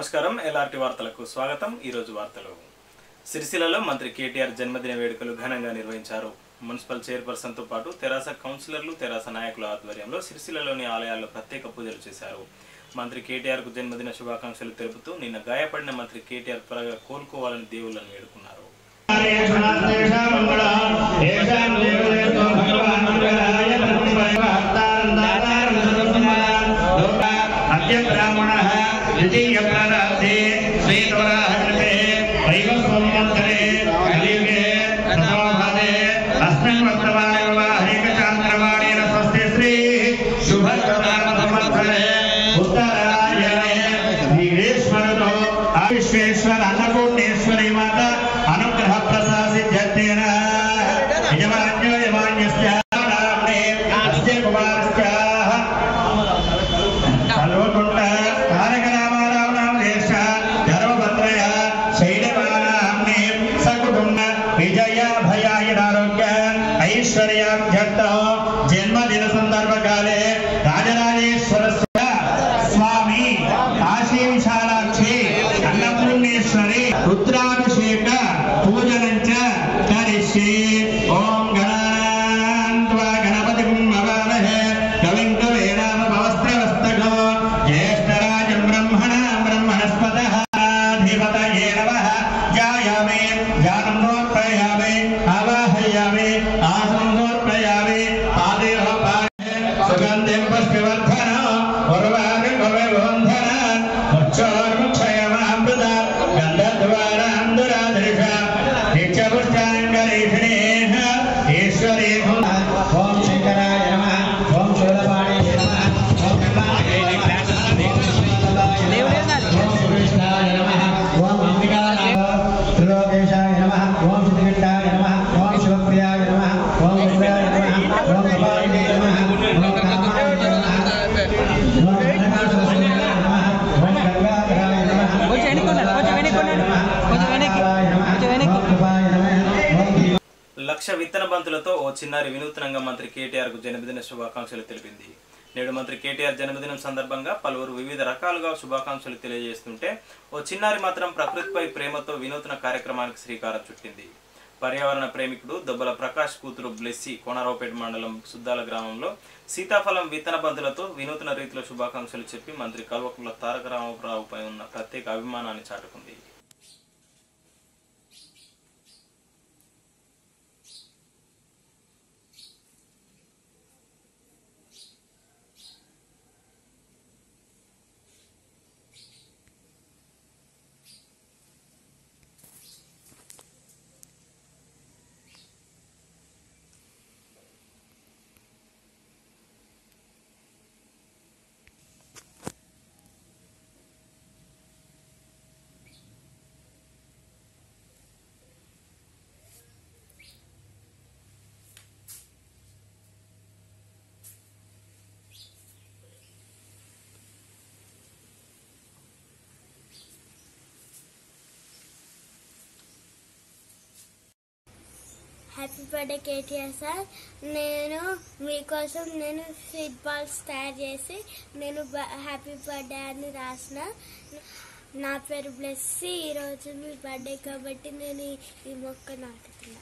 నమస్కారం ఎల్ఆర్టీ వార్తలకు స్వాగతం ఈరోజు వార్తలు సిరిసిల్లలో మంత్రి కేటీఆర్ జన్మదిన వేడుకలు ఘనంగా నిర్వహించారు మున్సిపల్ చైర్పర్సన్తో పాటు తెరాస కౌన్సిలర్లు తెరాస నాయకుల ఆధ్వర్యంలో సిరిసిల్లలోని ఆలయాల్లో ప్రత్యేక పూజలు చేశారు మంత్రి కేటీఆర్కు జన్మదిన శుభాకాంక్షలు తెలుపుతూ నిన్న గాయపడిన మంత్రి కేటీఆర్ త్వరగా కోలుకోవాలని దేవుళ్లను వేడుకున్నారు ब्राह्मणः द्वितीय प्रारब्धे श्वेतवराहकृते दैवस्वमन्त्रे कलियुगे प्रथमभागे अस्मिन् वर्तमाने विवाहिकचान्द्रवाणेन स्वस्ति श्री शुभकर्मात्मसंवत्सरे उत्तरायणे वीरेश्वरतो विश्वेश्वर अन्नपूर्णेश्वरी माता अनुग्रह प्रसासिद्ध्यर्थेन यजमान्यो यमान्यस्य नाम्ने अस्य कुमारस्याः కల్వకుంట తారక రామారావు నామదేశ ధర్మభద్రయ శైలవానాంనే సకుటుంబ విజయ భయాయురారోగ్య ఐశ్వర్యాభ్యర్థ జన్మదిన సందర్భకాలే రాజరాజేశ్వర స్వామి కాశీ విశాలాక్షి అన్నపూర్ణేశ్వరి రుద్రాభిషేక పూజనంచ కరిష్యే ఓం గణాన్వా గణపతి మవామహే కవిం కవేనామవస్త్రవస్తగో జ్యేష్ఠరాజం బ్రహ్మణ బ్రహ్మణస్పతః ధిపతయే నమః జాయామే జానమోత్రయామే ఆవాహయామే ఆసనోత్రయామే పాదేరోపాయ సుగంధిం పుష్పవర్ధన ఉర్వారుక విబంధన ముక్షోర్ముక్షయమామృత గంధద్వారాందురాదృశ నిత్యపుష్టాంగరీషిణేః ఈశ్వరీ ఓం శంకరాయ నమః ఓం శూలపాణి నమః ఓం కర్మాణి ఓం సురేష్ఠాయ నమః ఓం అంబికాయ త్రిలోకేశాయ నమః ఓం సిద్ధిఘట్టాయ నమః ఓం శివప్రియాయ నమః ఓం రుద్రాయ నమః ఓం కపాలినే నమః ఓం కామాయ నమః ఓం వెంకటాచలసింహాయ నమః ఓం గంగాధరాయ నమః కొంచెం వెనక్కున్నాడు, కొంచెం వెనక్కున్నాడు. కొంచెం వెనక్కి, కొంచెం వెనక్కి. ఓం కృపాయ నమః ఓం భీమ లక్ష విత్తన బంతులతో ఓ చిన్నారి వినూత్నంగా మంత్రి కేటీఆర్ కు జన్మదిన శుభాకాంక్షలు తెలిపింది నేడు మంత్రి కేటీఆర్ జన్మదినం సందర్భంగా పలువురు వివిధ రకాలుగా శుభాకాంక్షలు తెలియజేస్తుంటే ఓ చిన్నారి మాత్రం ప్రకృతిపై ప్రేమతో వినూత్న కార్యక్రమానికి శ్రీకారం చుట్టింది పర్యావరణ ప్రేమికుడు దొబ్బల ప్రకాష్ కూతురు బ్లెస్సి కోనరావుపేట మండలం సుద్దాల గ్రామంలో సీతాఫలం విత్తన బంతులతో వినూత్న రీతిలో శుభాకాంక్షలు చెప్పి మంత్రి కల్వకుంట్ల తారక రామారావుపై ఉన్న ప్రత్యేక అభిమానాన్ని చాటుకుంది హ్యాపీ బర్త్డే కేటీఆర్ సార్ నేను మీకోసం నేను స్వీట్ బాల్స్ తయారు చేసి నేను బ- హ్యాపీ బర్త్డే అని రాసిన నా పేరు బ్లెస్సి ఈరోజు మీ బర్త్డే కాబట్టి నేను ఈ- ఈ మొక్క నాటుతున్నా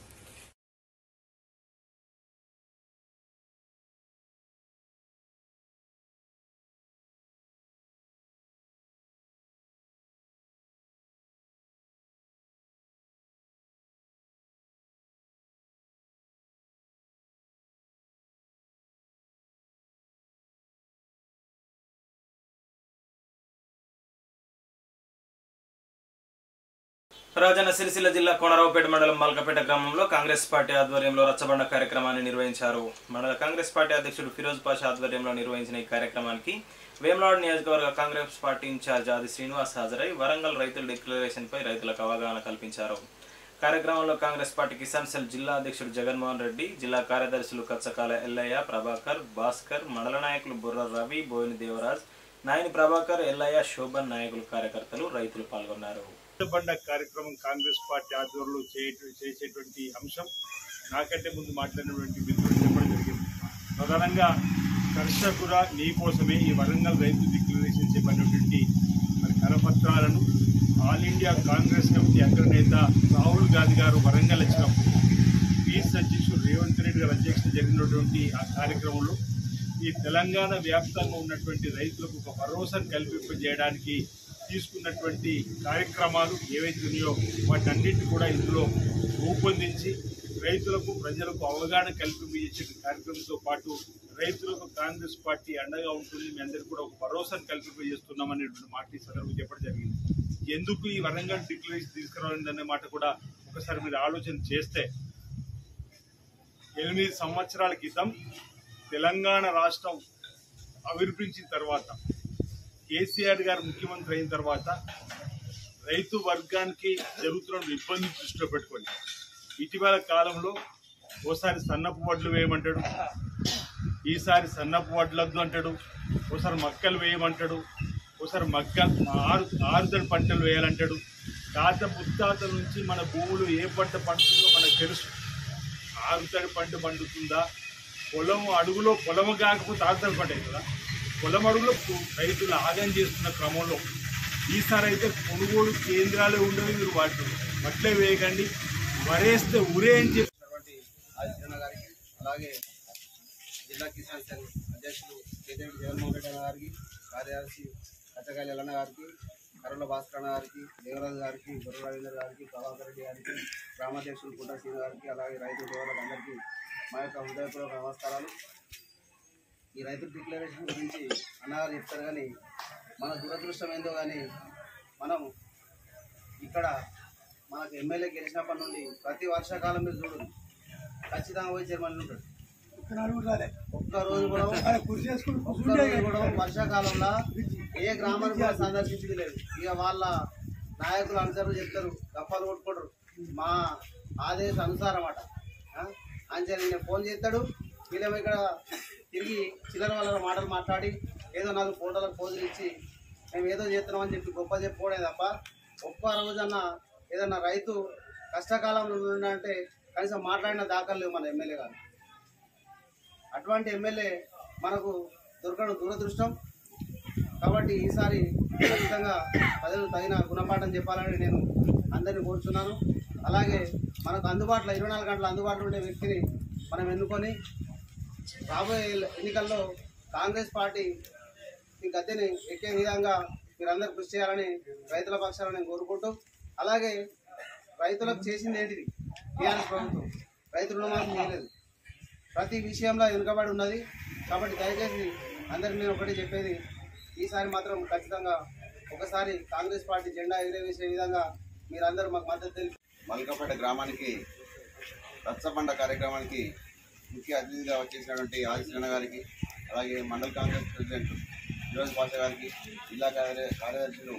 రాజన్న సిరిసిల్ల జిల్లా కోనరావుపేట మండలం మల్కపేట గ్రామంలో కాంగ్రెస్ పార్టీ ఆధ్వర్యంలో రచ్చబండ కార్యక్రమాన్ని నిర్వహించారు మండల కాంగ్రెస్ పార్టీ అధ్యక్షుడు ఫిరోజ్ పాషా ఆధ్వర్యంలో నిర్వహించిన ఈ కార్యక్రమానికి వేములాడ్ నియోజకవర్గ కాంగ్రెస్ పార్టీ ఇన్ఛార్జ్ ఆది శ్రీనివాస్ హాజరై వరంగల్ రైతుల డిక్లరేషన్ పై రైతులకు అవగాహన కల్పించారు కార్యక్రమంలో కాంగ్రెస్ పార్టీ కిసాన్ సెల్ జిల్లా అధ్యక్షుడు జగన్మోహన్ రెడ్డి జిల్లా కార్యదర్శులు కచ్చకాల ఎల్లయ్య ప్రభాకర్ భాస్కర్ మండల నాయకులు బుర్ర రవి బోయిని దేవరాజ్ నాయని ప్రభాకర్ ఎల్లయ్య శోభన్ నాయకులు కార్యకర్తలు రైతులు పాల్గొన్నారు బండ కార్యక్రమం కాంగ్రెస్ పార్టీ ఆధ్వర్యంలో చేయ- చేసేటువంటి అంశం నాకంటే ముందు మాట్లాడినటువంటి మిత్రులు చెప్పడం జరిగింది ప్రధానంగా కర్షకుల నీ కోసమే ఈ వరంగల్ రైతు డిక్లరేషన్ చెప్పినటువంటి మరి కరపత్రాలను ఆల్ ఇండియా కాంగ్రెస్ కమిటీ అగ్రనేత రాహుల్ గాంధీ గారు వరంగల్ వచ్చినప్పుడు పీస్ అధ్యక్షుడు రేవంత్ రెడ్డి గారు అధ్యక్షత జరిగినటువంటి ఆ కార్యక్రమంలో ఈ తెలంగాణ వ్యాప్తంగా ఉన్నటువంటి రైతులకు ఒక భరోసాను కల్పింపజేయడానికి తీసుకున్నటువంటి కార్యక్రమాలు ఏవైతే ఉన్నాయో వాటన్నిటి కూడా ఇందులో రూపొందించి రైతులకు ప్రజలకు అవగాహన కల్పించే కార్యక్రమంతో పాటు రైతులకు కాంగ్రెస్ పార్టీ అండగా ఉంటుంది మీ అందరికీ కూడా ఒక భరోసాను కల్పింపజేస్తున్నామనేటువంటి మాట ఈ సందర్భంగా చెప్పడం జరిగింది ఎందుకు ఈ వరంగల్ డిక్లరేషన్ తీసుకురావాలనే మాట కూడా ఒకసారి మీరు ఆలోచన చేస్తే ఎనిమిది సంవత్సరాల క్రితం తెలంగాణ రాష్ట్రం ఆవిర్భించిన తర్వాత కేసీఆర్ గారు ముఖ్యమంత్రి అయిన తర్వాత రైతు వర్గానికి జరుగుతున్న ఇబ్బంది దృష్టిలో పెట్టుకొని ఇటీవల కాలంలో ఓసారి సన్నపు వడ్లు వేయమంటాడు ఈసారి సన్నపు వడ్లొద్దు అంటాడు ఓసారి మక్కలు వేయమంటాడు ఓసారి మక్క ఆరు ఆరుదడి పంటలు వేయాలంటాడు తాత ముత్తాతల నుంచి మన భూములు ఏ పంట పండుతుందో మనకు తెలుసు ఆరుతడి పంట పండుతుందా పొలం అడుగులో పొలము కాకపోతే ఆరుతడి పంట అవుతుందా పొలం అడుగులో పు- రైతులు ఆగం చేస్తున్న క్రమంలో ఈసారి అయితే కొనుగోలు కేంద్రాలే ఉండవు మీరు వాటి వడ్లే వేయకండి వరేస్తే ఉరే అని చెప్పి ఉన్నటువంటి ఆదిత్యనాథ్ గారికి అలాగే జిల్లా కిసాన్ సంఘ్ అధ్యక్షులు కేటీఎం జగన్మోహన్ రెడ్డి అన్న గారికి కార్యదర్శి కచ్చకాయల ఎల్లన్న గారికి కరుల భాస్కర్ అన్న గారికి దేవరాజు గారికి బుర్ర రవీందర్ గారికి ప్రభాకర్ రెడ్డి గారికి గ్రామాధ్యక్షులు కుంట శ్రీను గారికి అలాగే రైతు సోదరులకు అందరికీ మా యొక్క హృదయపూర్వక నమస్కారాలు ఈ రైతు డిక్లరేషన్ గురించి అన్నగారు చెప్తారు కానీ మన దురదృష్టం ఏందో కానీ మనం ఇక్కడ మనకు ఎమ్మెల్యే గెలిచినప్పటి నుండి ప్రతి వర్షాకాలం మీరు చూడండి ఖచ్చితంగా పోయి చైర్మన్ ఉంటాడు ఒక్క రోజు కూడా ఒక్క రోజు కూడా వర్షాకాలంలో ఏ గ్రామాన్ని కూడా సందర్శించింది లేదు ఇక వాళ్ళ నాయకులు అనుసరులు చెప్తారు గప్పాలు కొట్టుకోడు మా ఆదేశ అనుసారం అట అంచెలు నేను ఫోన్ చేస్తాడు వీళ్ళేమో ఇక్కడ తిరిగి చిల్లర వాళ్ళ మాటలు మాట్లాడి ఏదో నాలుగు ఫోటోలకు పోజులు ఇచ్చి మేము ఏదో చేస్తున్నామని చెప్పి గొప్ప చెప్పుకోవడే తప్ప ఒక్క రోజన్న ఏదన్నా రైతు కష్టకాలంలో ఉండంటే కనీసం మాట్లాడిన దాఖలు లేవు మన ఎమ్మెల్యే గారు అటువంటి ఎమ్మెల్యే మనకు దొరకడం దురదృష్టం కాబట్టి ఈసారి ఖచ్చితంగా ప్రజలు తగిన గుణపాఠం చెప్పాలని నేను అందరినీ కోరుచున్నాను అలాగే మనకు అందుబాటులో ఇరవై నాలుగు గంటల అందుబాటులో ఉండే వ్యక్తిని మనం ఎన్నుకొని రాబోయే ఎన్నికల్లో కాంగ్రెస్ పార్టీ ఈ గద్దెని ఎక్కే విధంగా మీరందరూ కృషి చేయాలని రైతుల పక్షాలను నేను కోరుకుంటూ అలాగే రైతులకు చేసింది ఏంటిది టీఆర్ఎస్ ప్రభుత్వం రైతు రుణమాఫీ చేయలేదు ప్రతి విషయంలో వెనుకబడి ఉన్నది కాబట్టి దయచేసి అందరికి నేను ఒకటి చెప్పేది ఈసారి మాత్రం ఖచ్చితంగా ఒకసారి కాంగ్రెస్ పార్టీ జెండా ఎగరవేసే విధంగా మీరందరూ మాకు మద్దతు తెలిపి మల్కపేట గ్రామానికి రచ్చబండ కార్యక్రమానికి ముఖ్య అతిథిగా వచ్చేసినటువంటి ఆదిశ్రణ గారికి అలాగే మండల కాంగ్రెస్ ప్రెసిడెంట్ ఫిరోజ్ పాషా గారికి జిల్లా కార్య- కార్యదర్శులు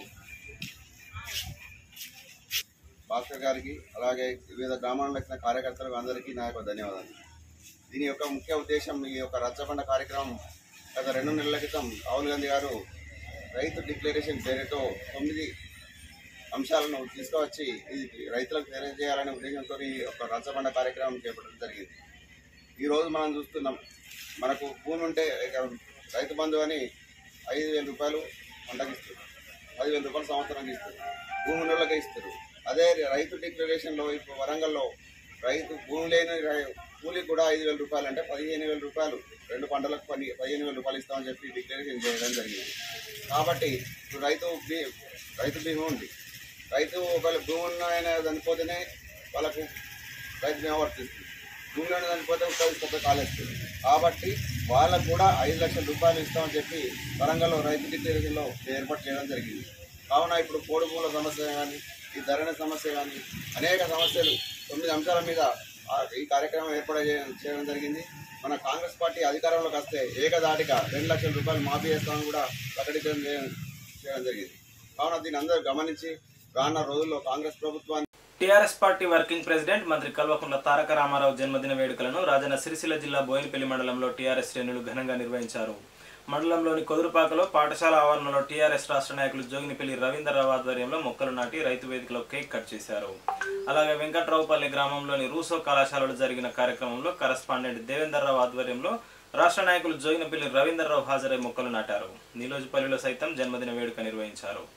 భాస్కర్ గారికి అలాగే వివిధ గ్రామాల్లో వచ్చిన కార్యకర్తలకు అందరికీ నా యొక్క ధన్యవాదాలు దీని యొక్క ముఖ్య ఉద్దేశం ఈ యొక్క రచ్చబండ కార్యక్రమం గత రెండు నెలల క్రితం రాహుల్ గాంధీ గారు రైతు డిక్లరేషన్ పేరుతో తొమ్మిది అంశాలను తీసుకువచ్చి ఇది రైతులకు తెలియజేయాలనే ఉద్దేశంతో ఈ ఒక రచ్చబండ కార్యక్రమం చేపట్టడం జరిగింది ఈ రోజు మనం చూస్తున్నాం మనకు భూమి ఉంటే ఇక రైతు బంధు అని ఐదు వేల రూపాయలు పంటకి ఇస్తారు పదివేల రూపాయలు సంవత్సరానికి ఇస్తారు భూమి ఉన్నోళ్ళకే ఇస్తారు అదే రైతు డిక్లరేషన్లో ఇప్పుడు వరంగల్లో రైతు భూమి లేని రై- కూలికి కూడా ఐదు వేల రూపాయలు అంటే పదిహేను వేల రూపాయలు రెండు పంటలకు పని పదిహేను వేల రూపాయలు ఇస్తామని చెప్పి డిక్లరేషన్ చేయడం జరిగింది కాబట్టి ఇప్పుడు రైతు బీ రైతు బీమా ఉంది రైతు ఒకవేళ భూమి ఉన్న ఆయన చనిపోతేనే వాళ్ళకు రైతు బీమా వర్తిస్తుంది భూమిలో చనిపోతే ఒక కొత్త కాలేస్తుంది కాబట్టి వాళ్ళకు కూడా ఐదు లక్షల రూపాయలు ఇస్తామని చెప్పి వరంగల్లో రైతు డిక్లరేషన్లో ఏర్పాటు చేయడం జరిగింది కావున ఇప్పుడు కోడి భూముల సమస్య కానీ ఈ ధరణ సమస్య కానీ అనేక సమస్యలు తొమ్మిది అంశాల మీద ఆ ఈ కార్యక్రమం ఏర్పాటు చేయ- చేయడం జరిగింది మన కాంగ్రెస్ పార్టీ అధికారంలోకి వస్తే ఏకదాటిగా రెండు లక్షల రూపాయలు మాఫీ చేస్తామని కూడా ప్రకటించడం చేయడం చేయడం జరిగింది కావున దీన్ని అందరూ గమనించి రానున్న రోజుల్లో కాంగ్రెస్ ప్రభుత్వాన్ని టీఆర్ఎస్ పార్టీ వర్కింగ్ ప్రెసిడెంట్ మంత్రి కల్వకుంట్ల తారక రామారావు జన్మదిన వేడుకలను రాజన్న సిరిసిల్ల జిల్లా బోయినపల్లి మండలంలో టీఆర్ఎస్ శ్రేణులు ఘనంగా నిర్వహించారు మండలంలోని కొదురుపాకలో పాఠశాల ఆవరణలో టీఆర్ఎస్ రాష్ట్ర నాయకులు జోగినిపల్లి రవీంద్రరావు ఆధ్వర్యంలో మొక్కలు నాటి రైతు వేదికలో కేక్ కట్ చేశారు అలాగే వెంకట్రావుపల్లి గ్రామంలోని రూసో కళాశాలలో జరిగిన కార్యక్రమంలో కరస్పాండెంట్ దేవేందర్రావు ఆధ్వర్యంలో రాష్ట్ర నాయకులు జోగినపల్లి రవీందర్రావు హాజరై మొక్కలు నాటారు నీలోజుపల్లిలో సైతం జన్మదిన వేడుక నిర్వహించారు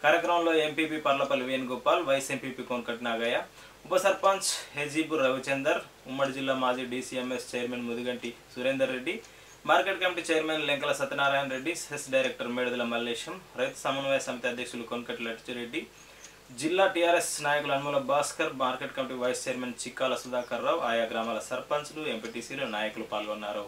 కార్యక్రమంలో MPP Parlapalli Venugopal vice MPP Konakati Nagaiah ఉప సర్పంచ్ హెజీబు రవిచందర్ ఉమ్మడి జిల్లా మాజీ DCMS chairman Mudiganti Surender Reddy market committee chairman Lenkala Satyanarayana Reddy CESS director Medadala Mallesham రైతు సమన్వయ సమితి అధ్యక్షులు కొనకటి లట్టిరెడ్డి జిల్లా టీఆర్ఎస్ నాయకులు Anumala Bhaskar market committee vice chairman Chikkala Sudhakar Rao ఆయా గ్రామాల సర్పంచ్లు ఎంపీటీసీలు నాయకులు పాల్గొన్నారు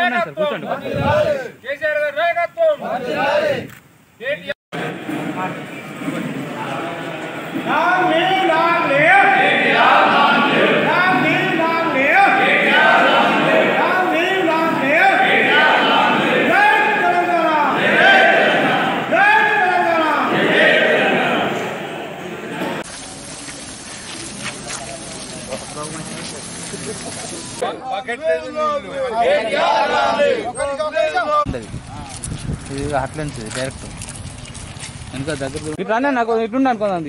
ఇది అట్లెన్స్ డైరెక్ట్ వెనక దగ్గర ఇటు రానే నాకు ఇట్లుండి అనుకోండి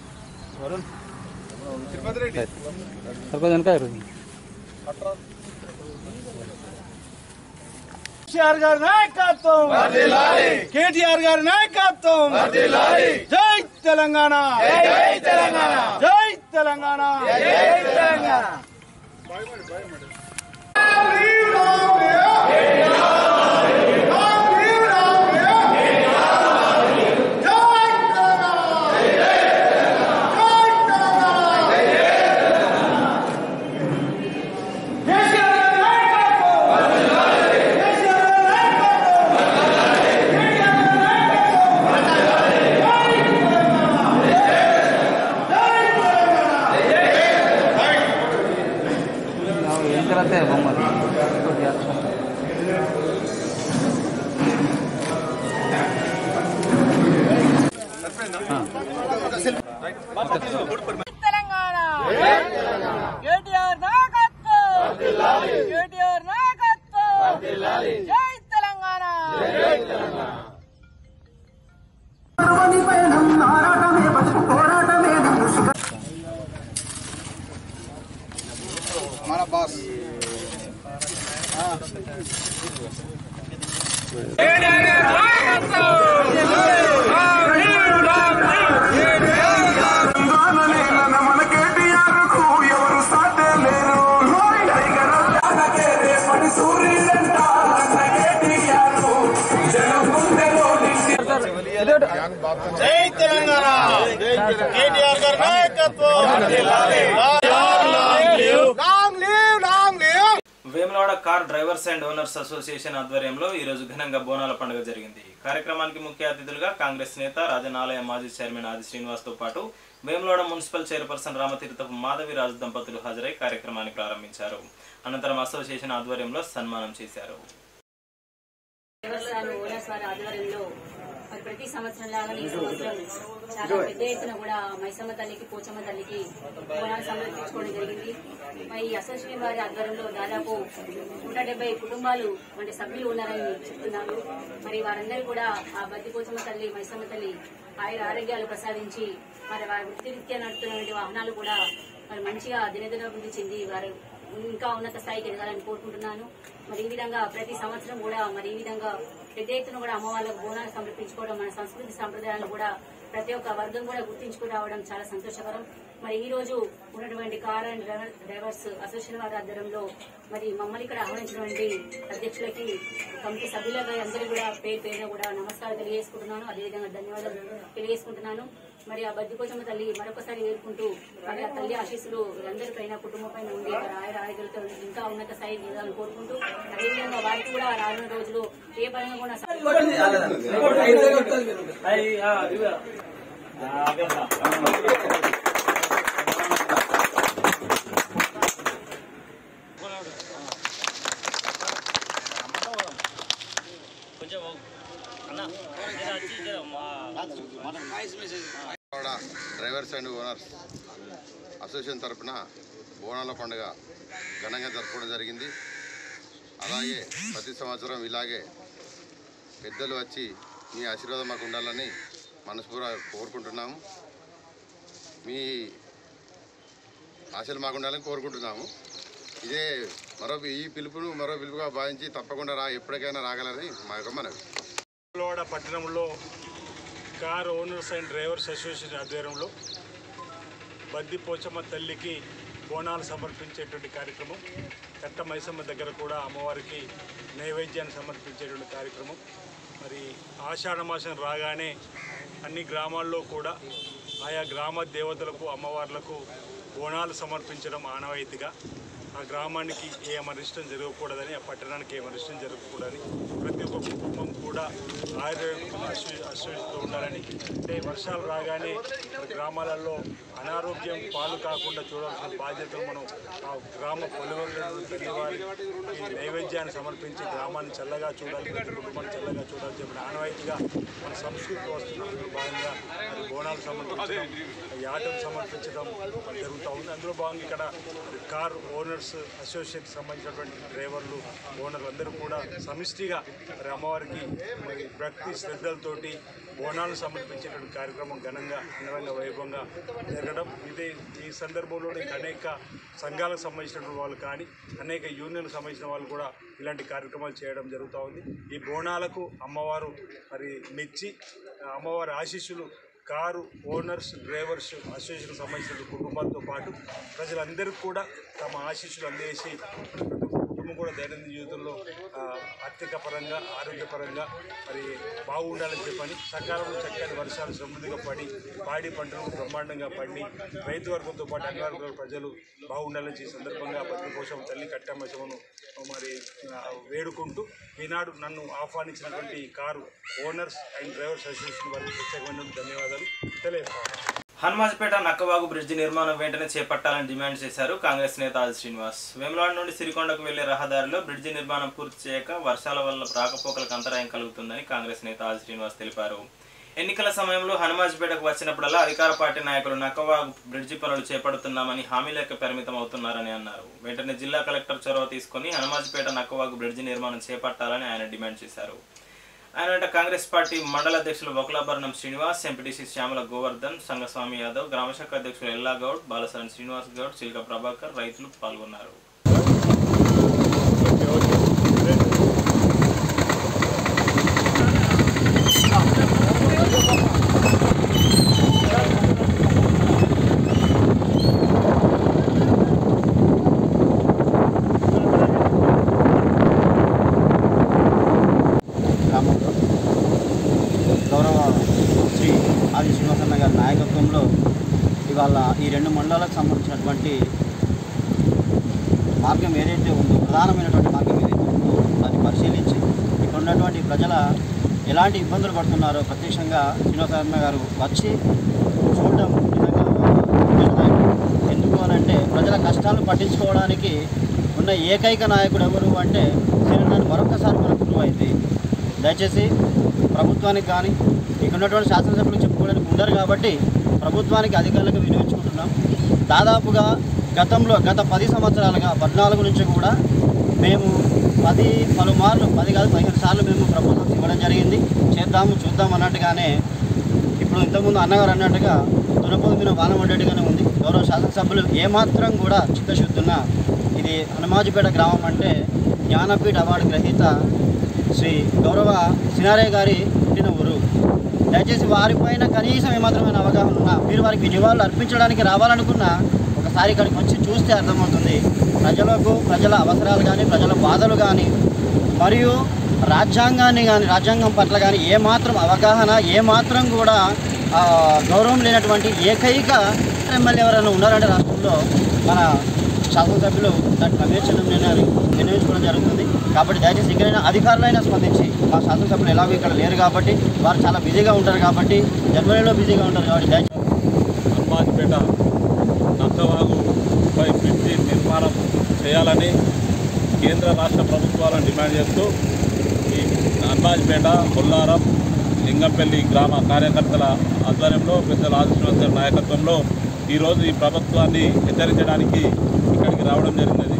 సరిపోదు వెనక ఇరు. కేసీఆర్ గారి నాయకత్వం కేటీఆర్ గారి నాయకత్వం జై తెలంగాణ జై తెలంగాణ జై తెలంగాణ జై తెలంగాణ ನಾವು ಎಂಕರತ್ತೆ ಬೊಮ್ಮದು తెలంగాణ కేటీఆర్ నాయకత్వం కేటీఆర్ నాయకత్వం జై తెలంగాణ మన బాస్ జై తెలంగాణ కేటీఆర్ గారి నాయకత్వం long live long live Vemulawada car drivers and owners association ఆధ్వర్యంలో ఈ రోజు ఘనంగా బోనాల పండుగ జరిగింది కార్యక్రమానికి ముఖ్య అతిథులుగా కాంగ్రెస్ నేత రాజనాలయ మాజీ చైర్మన్ ఆది శ్రీనివాస్ తో పాటు వేములవాడ మున్సిపల్ చైర్పర్సన్ రామతీర్థపు మాధవిరాజు దంపతులు హాజరై కార్యక్రమాన్ని ప్రారంభించారు అనంతరం అసోసియేషన్ ఆధ్వర్యంలో సన్మానం చేశారు దేవస్థానం ఓనర్స్ వారి ఆధ్వర్యంలో మరి ప్రతి సంవత్సరం లాగా ఈ సంవత్సరం చాలా పెద్ద ఎత్తున కూడా మైసమ్మ తల్లికి పోచమ్మ తల్లికి బోనాలు సమర్పించుకోవడం జరిగింది మరి ఈ అసోసియేషన్ వారి ఆధ్వర్యంలో దాదాపు నూట డెబ్బై కుటుంబాలు అంటే సభ్యులు ఉన్నారని చెప్తున్నారు మరి వారందరూ కూడా ఆ బద్ది పోచమ్మ తల్లి మైసమ్మ తల్లి ఆయుర ఆరోగ్యాలు ప్రసాదించి మరి వారి వృత్తిరీత్యా నడుపుతున్నటువంటి వాహనాలు కూడా మరి మంచిగా దినదినాభివృద్ధి చెంది వారు ఇంకా ఉన్నత స్థాయికి ఎదగాలని కోరుకుంటున్నాను మరి ఈ విధంగా ప్రతి సంవత్సరం కూడా మరి ఈ విధంగా పెద్ద ఎత్తున కూడా అమ్మవాళ్ళకు బోనాలు సమర్పించుకోవడం మన సంస్కృతి సంప్రదాయాలను కూడా ప్రతి ఒక్క వర్గం కూడా గుర్తించుకు రావడం చాలా సంతోషకరం మరి ఈ రోజు ఉన్నటువంటి car and driver- drivers association వారి ఆధ్వర్యంలో మరి మమ్మల్ని ఇక్కడ ఆహ్వానించినటువంటి అధ్యక్షులకి కమిటీ సభ్యులకి అందరూ కూడా పేరు పేరున కూడా నమస్కారం తెలియజేసుకుంటున్నాను అదేవిధంగా ధన్యవాదాలు తెలియజేసుకుంటున్నాను మరి ఆ బద్ది పోచమ్మ తల్లి మరొకసారి వేడుకుంటూ మరి ఆ తల్లి ఆశీస్సులు అందరిపైన కుటుంబం పైన ఉండి వారి ఆయుర ఆరోగ్యాలతో ఇంకా ఉన్నత స్థాయి ఎదగాలని కోరుకుంటూ అదేవిధంగా వారికి కూడా రానున్న రోజులు ఏ పరంగా కూడా Vijayawada drivers and owners association తరపున బోనాల పండుగ ఘనంగా జరుపుకోవడం జరిగింది అలాగే ప్రతి సంవత్సరం ఇలాగే పెద్దలు వచ్చి మీ ఆశీర్వాదం మాకు ఉండాలని మనస్ఫూర్తిగా కోరుకుంటున్నాము మీ ఆశలు మాకు ఉండాలని కోరుకుంటున్నాము ఇదే మరో ఈ పిలుపును మరో పిలుపుగా భావించి తప్పకుండా రా ఎప్పటికైనా రాగలని మా యొక్క మనవి విజయవాడ పట్టణంలో car owners and drivers association ఆధ్వర్యంలో బద్ది పోచమ్మ తల్లికి బోనాలు సమర్పించేటువంటి కార్యక్రమం కట్ట మైసమ్మ దగ్గర కూడా అమ్మవారికి నైవేద్యాన్ని సమర్పించేటువంటి కార్యక్రమం మరి ఆషాఢ మాసం రాగానే అన్ని గ్రామాల్లో కూడా ఆయా గ్రామ దేవతలకు అమ్మవార్లకు బోనాలు సమర్పించడం ఆనవాయితీగా ఆ గ్రామానికి ఏ అమరిష్టం జరగకూడదని ఆ పట్టణానికి ఏ అమరిష్టం జరగకూడదని ప్రతి ఒక్క కుటుంబం కూడా ఆయుర్వేద అశ్వతో ఉండాలని అంటే వర్షాలు రాగానే మన గ్రామాలలో అనారోగ్యం పాలు కాకుండా చూడాల్సిన బాధ్యతలు మనం ఆ గ్రామ పొలివరులను తల్లివారికి నైవేద్యాన్ని సమర్పించి గ్రామాన్ని చల్లగా చూడాలి ప్రతి కుటుంబాన్ని చల్లగా చూడాలి చెప్పిన ఆనవాయితీగా మన సంస్కృతి వస్తున్న భాగంగా మరి బోనాలు సమర్పించడం ఈ ఆటలు సమర్పించడం జరుగుతూ ఉంది అందులో భాగంగా ఇక్కడ కార్ ఓనర్స్ అసోసియేషన్ సంబంధించినటువంటి డ్రైవర్లు ఓనర్లు అందరూ కూడా సమిష్టిగా మరి అమ్మవారికి మరి భక్తి శ్రద్ధలతోటి బోనాలు సమర్పించేటువంటి కార్యక్రమం ఘనంగా అంగరంగ వైభవంగా జరగడం ఇదే ఈ సందర్భంలో ఇంకా అనేక సంఘాలకు సంబంధించినటువంటి వాళ్ళు కానీ అనేక యూనియన్లకు సంబంధించిన వాళ్ళు కూడా ఇలాంటి కార్యక్రమాలు చేయడం జరుగుతూ ఉంది ఈ బోనాలకు అమ్మవారు మరి మెచ్చి ఆ అమ్మవారి ఆశీస్సులు కారు ఓనర్స్ డ్రైవర్స్ అసోసియేషన్ సంబంధించిన కుటుంబాలతో పాటు ప్రజలందరికీ కూడా తమ ఆశీస్సులు అందేసి ప్రతి ఒక్క కుటుంబం కూడా దైనందిన జీవితంలో ఆ, ఆర్థిక పరంగా ఆరోగ్యపరంగా మరి బాగుండాలని చెప్పని సకాలంలో చక్కని వర్షాలు సమృద్ధిగా పడి పాడి పంటలు బ్రహ్మాండంగా పండి రైతు వర్గంతో పాటు అన్ని వర్గాల ప్రజలు బాగుండాలని ఈ సందర్భంగా బతుకు కోసం తల్లి కట్టమ్మశమను మరి ఆ, వేడుకుంటూ ఈనాడు నన్ను ఆహ్వానించినటువంటి ఈ car owners and drivers association వారికి ప్రత్యేకమైన ధన్యవాదాలు తెలియజేస్తాను హనుమాజ్పేట నక్కవాగు బ్రిడ్జి నిర్మాణం వెంటనే చేపట్టాలని డిమాండ్ చేశారు కాంగ్రెస్ నేత ఆది శ్రీనివాస్ వేములవాడ నుండి సిరికొండకు వెళ్లే రహదారిలో బ్రిడ్జి నిర్మాణం పూర్తి చేయక వర్షాల వల్ల రాకపోకలకు అంతరాయం కలుగుతుందని కాంగ్రెస్ నేత ఆది శ్రీనివాస్ తెలిపారు ఎన్నికల సమయంలో హనుమాజ్పేటకు వచ్చినప్పుడల్లా అధికార పార్టీ నాయకులు నక్కవాగు బ్రిడ్జి పనులు చేపడుతున్నామని హామీలేక పరిమితం అవుతున్నారని అన్నారు వెంటనే జిల్లా కలెక్టర్ చొరవ తీసుకుని హనుమాజ్పేట నక్కవాగు బ్రిడ్జి నిర్మాణం చేపట్టాలని ఆయన డిమాండ్ చేశారు ఆయన వెంట కాంగ్రెస్ పార్టీ మండల అధ్యక్షులు వకులాభరణం శ్రీనివాస్ ఎంపీటీసీ శ్యామల గోవర్ధన్ సంగస్వామి యాదవ్ గ్రామశాఖ అధ్యక్షులు ఎల్లా గౌడ్ బాలసరన్ శ్రీనివాస్ గౌడ్ చిల్క ప్రభాకర్ రైతులు పాల్గొన్నారు గ్రామంలో గౌరవ శ్రీ ఆది శ్రీనివాసన్న గారి నాయకత్వంలో ఇవాళ ఈ రెండు మండలాలకు సంబంధించినటువంటి మార్గం ఏదైతే ఉందో ప్రధానమైనటువంటి మార్గం ఏదైతే ఉందో దాన్ని పరిశీలించి ఇక్కడ ఉన్నటువంటి ప్రజల ఎలాంటి ఇబ్బందులు పడుతున్నారో ప్రత్యక్షంగా శ్రీనివాసన్న గారు వచ్చి చూడడం నిజంగా విజయదాయకం. ఎందుకు అని అంటే ప్రజల కష్టాలను పట్టించుకోవడానికి ఉన్న ఏకైక నాయకుడు ఎవరు అంటే శ్రీనారాయణ మరొకసారి మనకు రుజువు అయింది దయచేసి ప్రభుత్వానికి కానీ ఇక్కడ ఉన్నటువంటి శాసనసభ్యులు చెప్పుకోవడానికి ఉండరు కాబట్టి ప్రభుత్వానికి అధికారులకు వినియోగించుకుంటున్నాం దాదాపుగా గతంలో గత పది సంవత్సరాలుగా పద్నాలుగు నుంచి కూడా మేము పది పలుమార్లు పది కాదు పదిహేను సార్లు మేము ప్రపోజల్స్ ఇవ్వడం జరిగింది చేద్దాము చూద్దాం అన్నట్టుగానే ఇప్పుడు ఇంతకుముందు అన్నగారు అన్నట్టుగా దునపోతు మీద వాన పడ్డట్టుగానే ఉంది గౌరవ శాసనసభ్యులు ఏమాత్రం కూడా చిత్తశుద్ధున్న ఇది హనుమాజిపేట గ్రామం అంటే జ్ఞానపీఠ అవార్డు గ్రహీత శ్రీ గౌరవ సినారయ్య గారి పుట్టిన ఊరు దయచేసి వారిపైన కనీసం ఏమాత్రమైన అవగాహన ఉన్నా మీరు వారికి నివాళులు అర్పించడానికి రావాలనుకున్నా ఒకసారి ఇక్కడికి వచ్చి చూస్తే అర్థమవుతుంది ప్రజలకు ప్రజల అవసరాలు కానీ ప్రజల బాధలు కానీ మరియు రాజ్యాంగాన్ని కానీ రాజ్యాంగం పట్ల కానీ ఏమాత్రం అవగాహన ఏమాత్రం కూడా ఆ, గౌరవం లేనటువంటి ఏకైక ఎమ్మెల్యే ఎవరైనా ఉన్నారంటే రాష్ట్రంలో మన శాసనసభ్యులు దాన్ని ప్రవేశనం నిర్ణయాలు నిర్ణయించుకోవడం జరుగుతుంది కాబట్టి దయచేసి ఇక్కడైనా అధికారులైనా స్పందించి మా శాసనసభ్యులు ఎలాగో ఇక్కడ లేరు కాబట్టి వారు చాలా బిజీగా ఉంటారు కాబట్టి జర్మనీలో బిజీగా ఉంటారు కాబట్టి దయచేసి హనుమాన్పేట నక్కవాగుపై బ్రిడ్జి నిర్మాణం చేయాలని కేంద్ర రాష్ట్ర ప్రభుత్వాలను డిమాండ్ చేస్తూ ఈ హనుమాన్పేట బొల్లారం లింగంపల్లి గ్రామ కార్యకర్తల ఆధ్వర్యంలో పెద్దల ఆదిశ్వర నాయకత్వంలో ఈరోజు ఈ ప్రభుత్వాన్ని హెచ్చరించడానికి ఇక్కడికి రావడం జరిగినది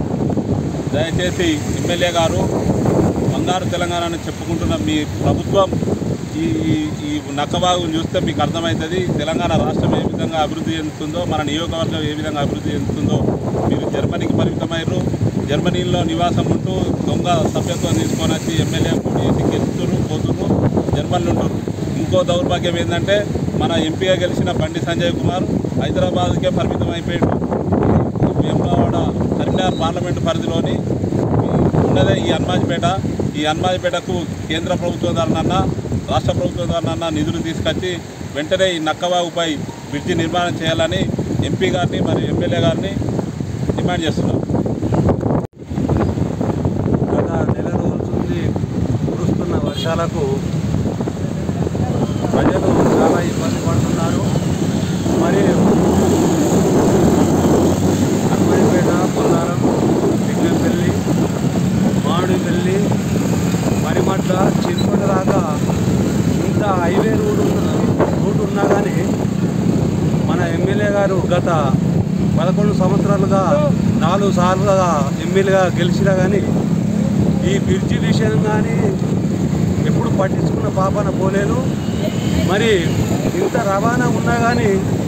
దయచేసి ఎమ్మెల్యే గారు బంగారు తెలంగాణ చెప్పుకుంటున్న మీ ప్రభుత్వం ఈ ఈ- ఈ నక్కబాగు చూస్తే మీకు అర్థమవుతుంది తెలంగాణ రాష్ట్రం ఏ విధంగా అభివృద్ధి చెందుతుందో మన నియోజకవర్గం ఏ విధంగా అభివృద్ధి చెందుతుందో మీరు జర్మనీకి పరిమితమయ్యారు జర్మనీలో నివాసం ఉంటూ దొంగ సభ్యత్వం తీసుకొని వచ్చి ఎమ్మెల్యే పోటీ చేసి గెలుస్తున్నారు పోతున్నారు జర్మన్లు ఉంటారు ఇంకో దౌర్భాగ్యం ఏంటంటే మన ఎంపీగా గెలిచిన బండి సంజయ్ కుమార్ హైదరాబాద్కే పరిమితం అయిపోయాడు వేములవాడ కరీంనగర్ పార్లమెంటు పరిధిలోని ఉన్నదే ఈ హన్మాజ్పేట ఈ హన్మాజ్పేటకు కేంద్ర ప్రభుత్వం ద్వారా రాష్ట్ర ప్రభుత్వం ద్వారా నిధులు తీసుకొచ్చి వెంటనే ఈ నక్కవాగుపై బ్రిడ్జి నిర్మాణం చేయాలని ఎంపీ గారిని మరియు ఎమ్మెల్యే గారిని డిమాండ్ చేస్తున్నాం గత నెల రోజుల నుండి కురుస్తున్న వర్షాలకు ప్రజలు చాలా ఇబ్బంది పడుతున్నారు మరియు హనుమాన్పేట పొల్లారం లింగంపల్లి మామిడిపల్లి మరిమట్ల చిరుకొండ దాకా ఇంత హైవే రూట్ ఉన్న రూట్ ఉన్నా కానీ మన ఎమ్మెల్యే గారు గత పదకొండు సంవత్సరాలుగా నాలుగు సార్లుగా ఎమ్మెల్యేగా గెలిచినా కానీ ఈ బ్రిడ్జి విషయం కానీ ఎప్పుడు పట్టించుకున్న పాపన పోలేదు మరి ఇంత రవాణా ఉన్నా కానీ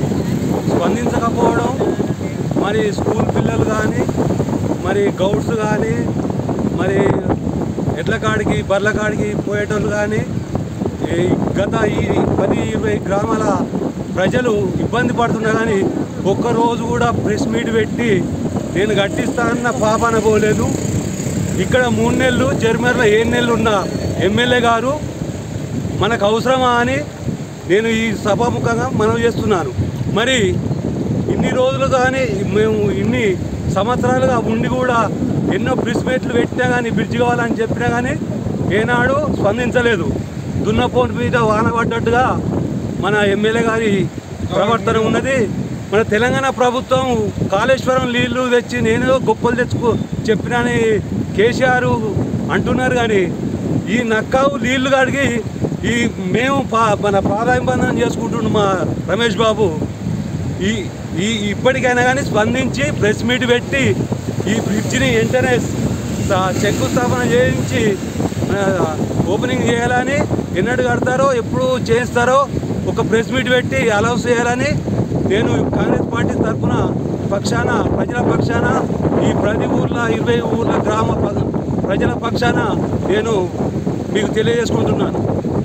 స్పందించకపోవడం మరి స్కూల్ పిల్లలు కానీ మరి గౌడ్స్ కానీ మరి ఎడ్ల కాడికి బర్ల కాడికి పోయేటోళ్ళు కానీ ఈ గత ఈ పది ఇరవై గ్రామాల ప్రజలు ఇబ్బంది పడుతున్నా కానీ ఒక్కరోజు కూడా ప్రెస్ మీట్ పెట్టి నేను కట్టిస్తా అన్న పాపన పోలేదు ఇక్కడ మూడు నెలలు జర్మర్లో ఏడు నెలలు ఉన్న ఎమ్మెల్యే గారు మనకు అవసరమా అని నేను ఈ సభాముఖంగా మనవి చేస్తున్నాను మరి ఇన్ని రోజులు కానీ మేము ఇన్ని సంవత్సరాలుగా ఉండి కూడా ఎన్నో ప్రెస్ మీట్లు పెట్టినా కానీ బ్రిడ్జ్ కావాలని చెప్పినా కానీ ఏనాడు స్పందించలేదు దున్నపోటు మీద వాన పడ్డట్టుగా మన ఎమ్మెల్యే గారి ప్రవర్తన ఉన్నది మన తెలంగాణ ప్రభుత్వం కాళేశ్వరం నీళ్లు తెచ్చి నేను గొప్పలు తెచ్చుకో చెప్పినని కేసీఆర్ అంటున్నారు కానీ ఈ నక్కావు నీళ్లు కాడికి ఈ మేము పా మన ప్రాధాన్యబంధనం చేసుకుంటున్నాం మా రమేష్ బాబు ఈ ఈ ఇప్పటికైనా కానీ స్పందించి ప్రెస్ మీట్ పెట్టి ఈ బ్రిడ్జిని వెంటనే స- శంకుస్థాపన చేయించి ఆ, ఓపెనింగ్ చేయాలని ఎన్నడు కడతారో ఎప్పుడు చేయిస్తారో ఒక ప్రెస్ మీట్ పెట్టి అలౌన్స్ చేయాలని నేను కాంగ్రెస్ పార్టీ తరఫున పక్షాన ప్రజల పక్షాన ఈ ప్రతి ఊర్ల ఇరవై ఊర్ల గ్రామ ప- ప్రజల పక్షాన నేను మీకు తెలియజేసుకుంటున్నాను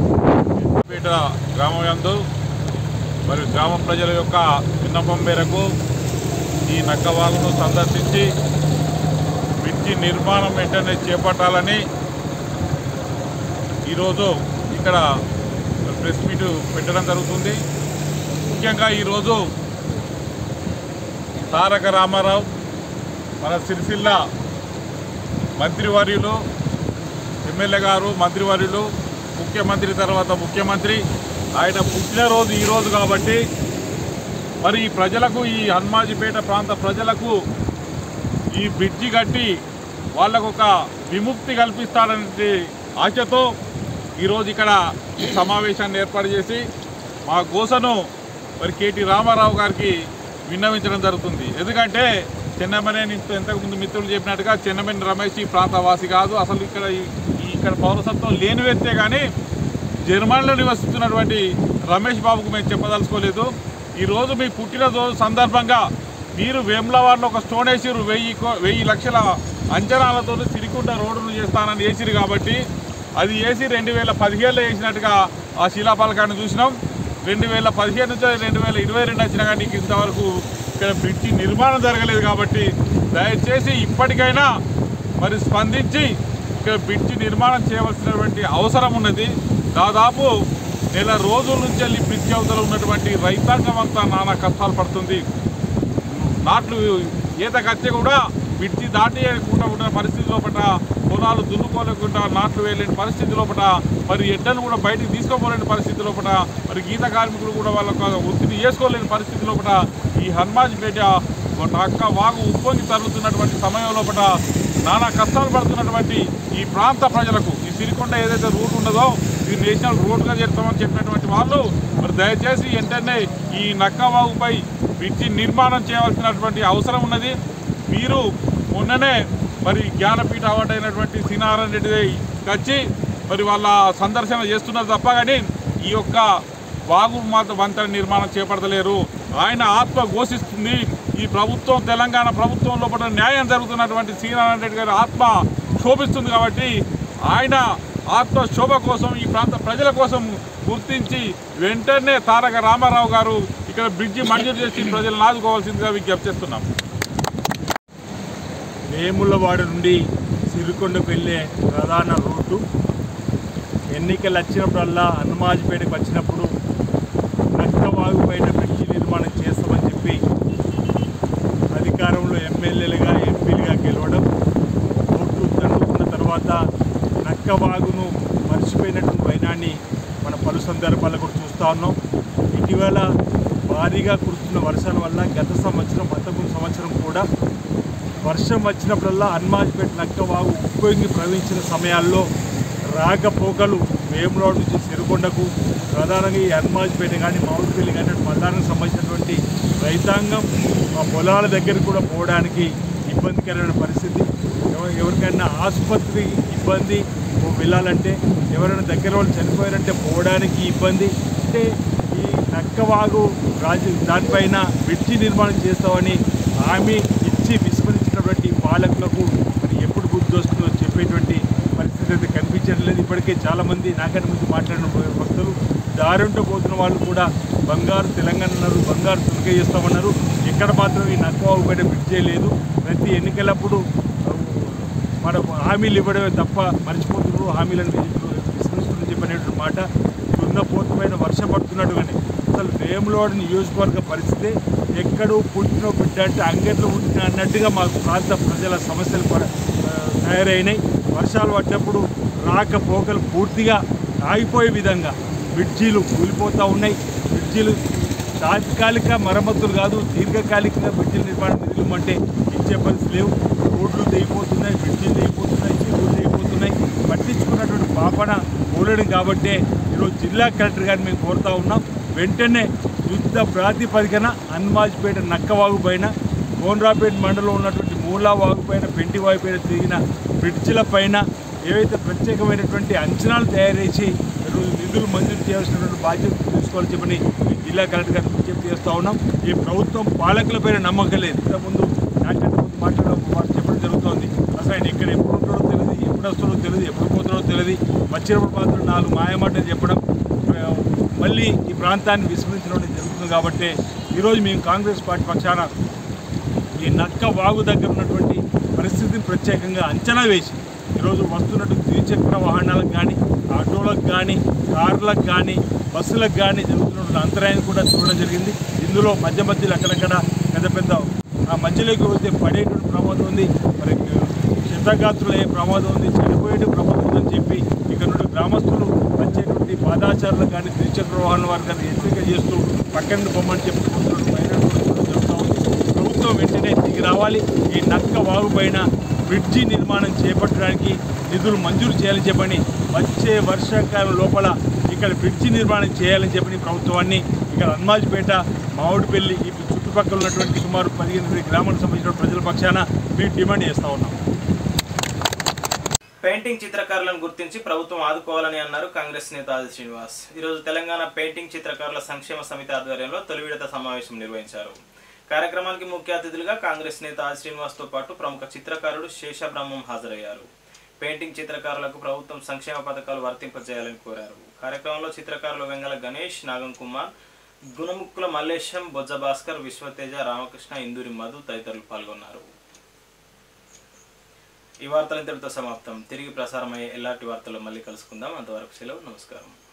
పేట గ్రామం యందు మరి గ్రామ ప్రజల యొక్క విన్నపం మేరకు ఈ నక్కవాగును సందర్శించి బ్రిడ్జి నిర్మాణం వెంటనే చేపట్టాలని ఈరోజు ఇక్కడ ప్రెస్ మీట్ పెట్టడం జరుగుతుంది ముఖ్యంగా ఈరోజు తారక రామారావు మన సిరిసిల్ల మంత్రివర్యులు ఎమ్మెల్యే గారు మంత్రివర్యులు ముఖ్యమంత్రి తర్వాత ముఖ్యమంత్రి ఆయన పుట్టినరోజు ఈరోజు కాబట్టి మరి ఈ ప్రజలకు ఈ హన్మాజిపేట ప్రాంత ప్రజలకు ఈ బ్రిడ్జి కట్టి వాళ్ళకు ఒక విముక్తి కల్పిస్తాడనే ఆశతో ఈరోజు ఇక్కడ ఈ సమావేశాన్ని ఏర్పాటు చేసి మా గోసను మరి కేటీ రామారావు గారికి విన్నవించడం జరుగుతుంది ఎందుకంటే చెన్నమనేని ఇంతకుముందు మిత్రులు చెప్పినట్టుగా చెన్నమనేని రమేష్ ఈ ప్రాంతవాసి కాదు అసలు ఇక్కడ ఈ- ఈ ఇక్కడ పౌరసత్వం లేని వ్యక్తే కానీ జర్మనీలో నివసిస్తున్నటువంటి రమేష్ బాబుకు మేము చెప్పదలుచుకోలేదు ఈరోజు మీ పుట్టినరోజు సందర్భంగా మీరు వేములవాడలో ఒక స్టోన్ వేసిరు వెయ్యి కో- వెయ్యి లక్షల అంచనాలతో సిరికుంట రోడ్డును చేస్తానని వేసిరు కాబట్టి అది వేసి రెండు వేల పదిహేడులో వేసినట్టుగా ఆ శిలాఫలకాన్ని చూసినాం రెండు వేల పదిహేను నుంచి రెండు వేల ఇరవై రెండు వచ్చినా కానీ ఇంతవరకు ఇక్కడ బ్రిడ్జి నిర్మాణం జరగలేదు కాబట్టి దయచేసి ఇప్పటికైనా మరి స్పందించి ఇక్కడ బ్రిడ్జి నిర్మాణం చేయవలసినటువంటి అవసరం ఉన్నది దాదాపు నెల రోజుల నుంచి వెళ్ళి బ్రిడ్జి అవతల ఉన్నటువంటి రైతాంగం అంతా నానా కష్టాలు పడుతుంది నాట్లు ఈత కత్తి కూడా బ్రిడ్జి దాటేయకుండా ఉన్న పరిస్థితి లోపల పొలాలు దున్నుకోలేకుండా నాట్లు వేయలేని పరిస్థితి లోపల మరి ఎడ్డను కూడా బయటికి తీసుకోపోలేని పరిస్థితి లోపల మరి గీత కార్మికులు కూడా వాళ్ళకు వృత్తిని చేసుకోలేని పరిస్థితి లోపల ఈ హన్మాజ్పేట అక్క వాగు ఉప్పొంగి తరుగుతున్నటువంటి సమయం లోపల నానా కష్టాలు పడుతున్నటువంటి ఈ ప్రాంత ప్రజలకు ఈ సిరికొండ ఏదైతే రూట్ ఉన్నదో ఇది నేషనల్ రోడ్గా చేస్తామని చెప్పినటువంటి వాళ్ళు మరి దయచేసి వెంటనే ఈ నక్కవాగుపై బ్రిడ్జి నిర్మాణం చేయవలసినటువంటి అవసరం ఉన్నది మీరు మొన్ననే మరి జ్ఞానపీఠ అవార్డు అయినటువంటి శ్రీనారాయణ రెడ్డి వచ్చి మరి వాళ్ళ సందర్శన చేస్తున్నారు తప్ప కానీ ఈ యొక్క వాగు మాత వంతెన నిర్మాణం చేపడతలేరు ఆయన ఆత్మ ఘోషిస్తుంది ఈ ప్రభుత్వం తెలంగాణ ప్రభుత్వం లోపల న్యాయం జరుగుతున్నటువంటి శ్రీనారాయణ రెడ్డి గారి ఆత్మ శోభిస్తుంది కాబట్టి ఆయన ఆత్మ శోభ కోసం ఈ ప్రాంత ప్రజల కోసం గుర్తించి వెంటనే తారక రామారావు గారు ఇక్కడ బ్రిడ్జి మంజూరు చేసి ప్రజలను ఆదుకోవాల్సిందిగా విజ్ఞప్తి చేస్తున్నాం వేములవాడ నుండి సిరికొండకు వెళ్ళే ప్రధాన రూటు ఎన్నికలు వచ్చినప్పుడల్లా హనుమాజిపేటకు వచ్చినప్పుడు నక్కవాగు పైన బ్రిడ్జి నిర్మాణం చేస్తామని చెప్పి అధికారంలో ఎమ్మెల్యేలుగా ఎంపీలుగా గెలవడం ఓట్లు దండుకున్న తర్వాత నక్కవాగును మర్చిపోయినటువంటి వైనాన్ని మన పలు సందర్భాల్లో కూడా చూస్తూ ఉన్నాం ఇటీవల భారీగా కురుస్తున్న వర్షాల వల్ల గత సంవత్సరం అంతకుముందు సంవత్సరం కూడా వర్షం వచ్చినప్పుడల్లా హనుమాజ్పేట నక్కవాగు ఉప్పొంగి ప్రవహించిన సమయాల్లో రాకపోకలు వేములోడు నుంచి సిరికొండకు ప్రధానంగా ఈ హనుమాజ్పేట కానీ మామిడిపల్లి కానీ అటు మల్లానికి సంబంధించినటువంటి రైతాంగం ఆ పొలాల దగ్గరికి కూడా పోవడానికి ఇబ్బందికరమైన పరిస్థితి ఎవ- ఎవరికైనా ఆసుపత్రి ఇబ్బంది ఓ వెళ్ళాలంటే ఎవరైనా దగ్గర వాళ్ళు చనిపోయారంటే పోవడానికి ఇబ్బంది అంటే ఈ నక్కవాగు రాజు దానిపైన బ్రిడ్జి నిర్మాణం చేస్తామని హామీ ఇచ్చి విస్మరించినటువంటి పాలకులకు మరి ఎప్పుడు గుర్తు వస్తుందో చెప్పేటువంటి పరిస్థితి అయితే కనిపించడం లేదు ఇప్పటికే చాలామంది నాకన్నా ముందు మాట్లాడిన భక్తులు దారుంటూ పోతున్న వాళ్ళు కూడా బంగారు తెలంగాణ అన్నారు బంగారు తులక చేస్తామన్నారు ఎక్కడ మాత్రం ఈ నక్కవాగు పైన బ్రిడ్జే లేదు ప్రతి ఎన్నికలప్పుడు మన హామీలు ఇవ్వడమే తప్ప మర్చిపోతున్నారు హామీలను విస్మరిస్తున్నారు చెప్పినటువంటి మాట దున్నపోతమైన వర్షం పడుతున్నాడు కానీ అసలు వేములోడి నియోజకవర్గ పరిస్థితి ఎక్కడో పుట్టిన బిడ్డ అంటే అంగట్లో పుట్టిన అన్నట్టుగా మా ప్రాంత ప్రజల సమస్యలు పడ- ఆ, తయారైనాయి వర్షాలు పడ్డప్పుడు రాకపోకలు పూర్తిగా ఆగిపోయే విధంగా బ్రిడ్జీలు కూలిపోతూ ఉన్నాయి బ్రిడ్జీలు తాత్కాలిక మరమ్మతులు కాదు దీర్ఘకాలికంగా బ్రిడ్జిల నిర్మాణం నిధులు అంటే ఇచ్చే పరిస్థితి లేవు రోడ్లు తెగిపోతున్నాయి బ్రిడ్జిలు తెగిపోతున్నాయి చెరువులు తెగిపోతున్నాయి పట్టించుకున్నటువంటి పాపన పోలేడు కాబట్టే ఈరోజు జిల్లా కలెక్టర్ గారిని మేము కోరుతా ఉన్నాం వెంటనే యుద్ధ ప్రాతిపదికన హన్మాజ్పేట నక్కవాగు పైన కోనరాపేట మండలంలో ఉన్నటువంటి మూలా వాగు పైన పెంటివాగు పైన తిరిగిన బ్రిడ్జిల పైన ఏవైతే ప్రత్యేకమైనటువంటి అంచనాలు తయారు చేసి ఈరోజు నిధులు మంజూరు చేయాల్సినటువంటి బాధ్యత తీసుకోవాలని చెప్పని ఈ జిల్లా కలెక్టర్ గారికి విజ్ఞప్తి చేస్తూ ఉన్నాం ఈ ప్రభుత్వం పాలకులపైన నమ్మకం లేదు ఇంతకుముందు నాకంటే ముందు మాట్లాడడం వారు చెప్పడం జరుగుతోంది అసలు ఆయన ఇక్కడ ఎప్పుడు ఉంటాడో తెలియదు ఎప్పుడు వస్తాడో తెలియదు ఎప్పుడు పోతాడో తెలియదు వచ్చినప్పుడు మాత్రం నాలుగు మాయమాటలు చెప్పడం ఆ, మళ్ళీ ఈ ప్రాంతాన్ని విస్మరించడం జరుగుతుంది కాబట్టి ఈరోజు మేము కాంగ్రెస్ పార్టీ పక్షాన ఈ నక్క వాగు దగ్గర ఉన్నటువంటి పరిస్థితిని ప్రత్యేకంగా అంచనా వేసి ఈరోజు వస్తున్నట్టు ద్విచక్ర వాహనాలకు కానీ ఆటోలకు కానీ కార్లకు కానీ బస్సులకు కానీ జరుగుతున్నటువంటి అంతరాయాన్ని కూడా చూడడం జరిగింది ఇందులో మధ్య మధ్యలో అక్కడక్కడ పెద్ద పెద్ద ఆ మధ్యలోకి పోతే పడేటువంటి ప్రమాదం ఉంది మరి క్షతగాత్రులు అయ్యే ప్రమాదం ఉంది చనిపోయే ప్రమాదం ఉందని చెప్పి ఇక్కడ నుండి గ్రామస్తులు వచ్చేటువంటి పాదాచారులకు కానీ ద్విచక్ర వాహన వారు కానీ హెచ్చరిక చేస్తూ పక్కన బొమ్మని చెప్పుకుంటున్నటువంటి మైనటువంటి కూడా జరుగుతూ ఉంది ప్రభుత్వం వెంటనే దిగి రావాలి ఈ నక్క వాగు పైన బ్రిడ్జి నిర్మాణం చేపట్టడానికి నిధులు మంజూరు చేయాలని చెప్పని వచ్చే వర్షాకాలం లోపల ఇక్కడ బ్రిడ్జి నిర్మాణం చేయాలని చెప్పని ప్రభుత్వాన్ని ఇక్కడ హన్మాజ్పేట మామిడిపల్లి ఈ చుట్టుపక్కల ఉన్నటువంటి సుమారు పదిహేను గ్రామాలకు సంబంధించిన ప్రజల పక్షాన మేము డిమాండ్ చేస్తూ ఉన్నాం పెయింటింగ్ చిత్రకారులను గుర్తించి ప్రభుత్వం ఆదుకోవాలని అన్నారు కాంగ్రెస్ నేత ఆది శ్రీనివాస్ ఈరోజు తెలంగాణ పెయింటింగ్ చిత్రకారుల సంక్షేమ సమితి ఆధ్వర్యంలో తొలి విడత సమావేశం నిర్వహించారు కార్యక్రమానికి ముఖ్య అతిథులుగా కాంగ్రెస్ నేత ఆది శ్రీనివాస్ తో పాటు ప్రముఖ చిత్రకారుడు శేషబ్రహ్మం హాజరయ్యారు పెయింటింగ్ చిత్రకారులకు ప్రభుత్వం సంక్షేమ పథకాలు వర్తింపజేయాలని కోరారు కార్యక్రమంలో చిత్రకారులు వెంగళ గణేష్ నాగం కుమార్ గుణముక్కుల మల్లేశం బొజ్జ భాస్కర్ విశ్వతేజ రామకృష్ణ ఇందూరి మధు తదితరులు పాల్గొన్నారు ఈ వార్తలు ఇంతటితో సమాప్తం తిరిగి ప్రసారమయ్యే ఎలాంటి వార్తలు మళ్ళీ కలుసుకుందాం అంతవరకు సెలవు నమస్కారం